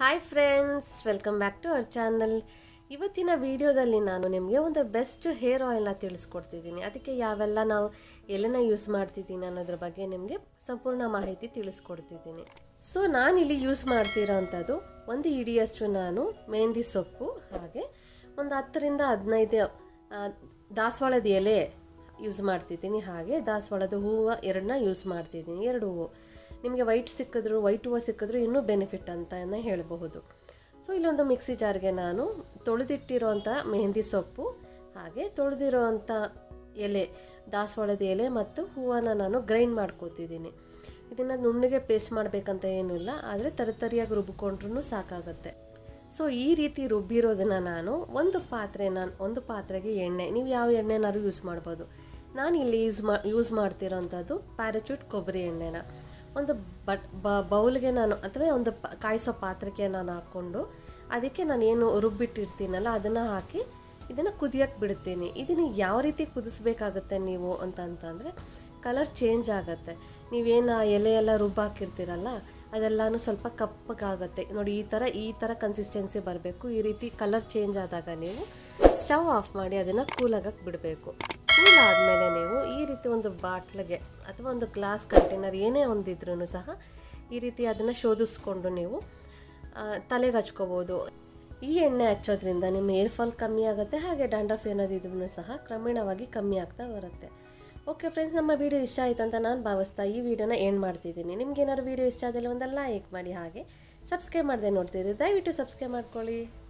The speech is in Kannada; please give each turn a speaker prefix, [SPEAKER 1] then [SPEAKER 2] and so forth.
[SPEAKER 1] hi friends welcome back to our channel ಇವತ್ತಿನ ವಿಡಿಯೋದಲ್ಲಿ ನಾನು ನಿಮಗೆ ಒಂದು ಬೆಸ್ಟ್ ಹೇರ್ ಆಯಿಲ್ನ ತಿಳಿಸ್ಕೊಡ್ತಿದ್ದೀನಿ ಅದಕ್ಕೆ ಯಾವೆಲ್ಲ ನಾವು ಎಲ್ಲನ ಯೂಸ್ ಮಾಡ್ತಿದ್ದೀನಿ ಅನ್ನೋದ್ರ ಬಗ್ಗೆ ನಿಮಗೆ ಸಂಪೂರ್ಣ ಮಾಹಿತಿ ತಿಳಿಸ್ಕೊಡ್ತಿದ್ದೀನಿ ಸೊ ನಾನಿಲ್ಲಿ ಯೂಸ್ ಮಾಡ್ತಿರೋ ಅಂಥದ್ದು ಒಂದು ಇಡಿಯಷ್ಟು ನಾನು ಮೆಹಂದಿ ಸೊಪ್ಪು ಹಾಗೆ ಒಂದು ಹತ್ತರಿಂದ ಹದಿನೈದು ಆ, ದಾಸವಾಳದ ಎಲೆ ಯೂಸ್ ಮಾಡ್ತಿದ್ದೀನಿ ಹಾಗೆ ದಾಸವಾಳದ ಹೂವು ಎರಡನ್ನ ಯೂಸ್ ಮಾಡ್ತಿದ್ದೀನಿ ಎರಡು ಹೂವು ನಿಮಗೆ ವೈಟ್ ಸಿಕ್ಕಿದ್ರು ವೈಟ್ ಹೂವು ಸಿಕ್ಕಿದ್ರು ಇನ್ನೂ ಬೆನಿಫಿಟ್ ಅಂತ ಹೇಳಬಹುದು ಸೊ ಇಲ್ಲೊಂದು ಮಿಕ್ಸಿ ಜಾರ್ಗೆ ನಾನು ತೊಳೆದಿಟ್ಟಿರೋಂಥ ಮೆಹಂದಿ ಸೊಪ್ಪು ಹಾಗೆ ತೊಳೆದಿರೋವಂಥ ಎಲೆ ದಾಸವಾಳದ ಎಲೆ ಮತ್ತು ಹೂವನ್ನು ನಾನು ಗ್ರೈಂಡ್ ಮಾಡ್ಕೋತಿದ್ದೀನಿ ಇದನ್ನು ನುಣ್ಣಗೆ ಪೇಸ್ಟ್ ಮಾಡಬೇಕಂತ ಏನೂ ಇಲ್ಲ ಆದರೆ ತರಿತರಿಯಾಗಿ ರುಬ್ಕೊಂಡ್ರೂ ಸಾಕಾಗುತ್ತೆ ಸೊ ಈ ರೀತಿ ರುಬ್ಬಿರೋದನ್ನು ನಾನು ಒಂದು ಪಾತ್ರೆ ನಾನು ಒಂದು ಪಾತ್ರೆಗೆ ಎಣ್ಣೆ ನೀವು ಯಾವ ಎಣ್ಣೆನಾದ್ರು ಯೂಸ್ ಮಾಡ್ಬೋದು ನಾನು ಇಲ್ಲಿ ಯೂಸ್ ಮಾ ಯೂಸ್ ಮಾಡ್ತಿರೋಂಥದ್ದು ಪ್ಯಾರಾಚೂಟ್ ಕೊಬ್ಬರಿ ಎಣ್ಣೆನ ಒಂದು ಬಟ್ ಬೌಲ್ಗೆ ನಾನು ಅಥವಾ ಒಂದು ಪ ಕಾಯಿಸೋ ಪಾತ್ರಕ್ಕೆ ನಾನು ಹಾಕ್ಕೊಂಡು ಅದಕ್ಕೆ ನಾನು ಏನು ರುಬ್ಬಿಟ್ಟಿರ್ತೀನಲ್ಲ ಅದನ್ನು ಹಾಕಿ ಇದನ್ನು ಕುದಿಯಕ್ಕೆ ಬಿಡ್ತೀನಿ ಇದನ್ನು ಯಾವ ರೀತಿ ಕುದಿಸ್ಬೇಕಾಗತ್ತೆ ನೀವು ಅಂತ ಅಂತಂದರೆ ಕಲರ್ ಚೇಂಜ್ ಆಗುತ್ತೆ ನೀವೇನು ಆ ಎಲೆ ಎಲ್ಲ ರುಬ್ಬಾಕಿರ್ತೀರಲ್ಲ ಅದೆಲ್ಲನೂ ಸ್ವಲ್ಪ ಕಪ್ಪಗಾಗುತ್ತೆ ನೋಡಿ ಈ ಥರ ಈ ಥರ ಕನ್ಸಿಸ್ಟೆನ್ಸಿ ಬರಬೇಕು ಈ ರೀತಿ ಕಲರ್ ಚೇಂಜ್ ಆದಾಗ ನೀವು ಸ್ಟವ್ ಆಫ್ ಮಾಡಿ ಅದನ್ನು ಕೂಲಾಗಕ್ಕೆ ಬಿಡಬೇಕು ಕೂಲ್ ಆದಮೇಲೆ ನೀವು ಈ ರೀತಿ ಒಂದು ಬಾಟ್ಲಿಗೆ ಅಥವಾ ಒಂದು ಗ್ಲಾಸ್ ಕಂಟೈನರ್ ಏನೇ ಒಂದಿದ್ರೂ ಸಹ ಈ ರೀತಿ ಅದನ್ನು ಶೋಧಿಸ್ಕೊಂಡು ನೀವು ಆ, ತಲೆಗೆ ಹಚ್ಕೋಬೋದು ಈ ಎಣ್ಣೆ ಹಚ್ಚೋದ್ರಿಂದ ನಿಮ್ಮ ಏರ್ ಫಾಲ್ ಕಮ್ಮಿ ಆಗುತ್ತೆ ಹಾಗೆ ಡ್ಯಾಂಡ್ರಫ್ ಏನಾದಿದ್ರೂ ಸಹ ಕ್ರಮೇಣವಾಗಿ ಕಮ್ಮಿ ಆಗ್ತಾ ಬರುತ್ತೆ ಓಕೆ ಫ್ರೆಂಡ್ಸ್ ನಮ್ಮ ವಿಡಿಯೋ ಇಷ್ಟ ಆಯ್ತು ಅಂತ ನಾನು ಭಾವಿಸ್ತಾ ಈ ವಿಡಿಯೋನ ಏನು ಮಾಡ್ತಿದ್ದೀನಿ ನಿಮ್ಗೆ ಏನಾದ್ರು ವಿಡಿಯೋ ಇಷ್ಟ ಆದಲ್ಲಿ ಒಂದು ಲೈಕ್ ಮಾಡಿ ಹಾಗೆ ಸಬ್ಸ್ಕ್ರೈಬ್ ಮಾಡದೆ ನೋಡ್ತೀರಿ ದಯವಿಟ್ಟು ಸಬ್ಸ್ಕ್ರೈಬ್ ಮಾಡ್ಕೊಳ್ಳಿ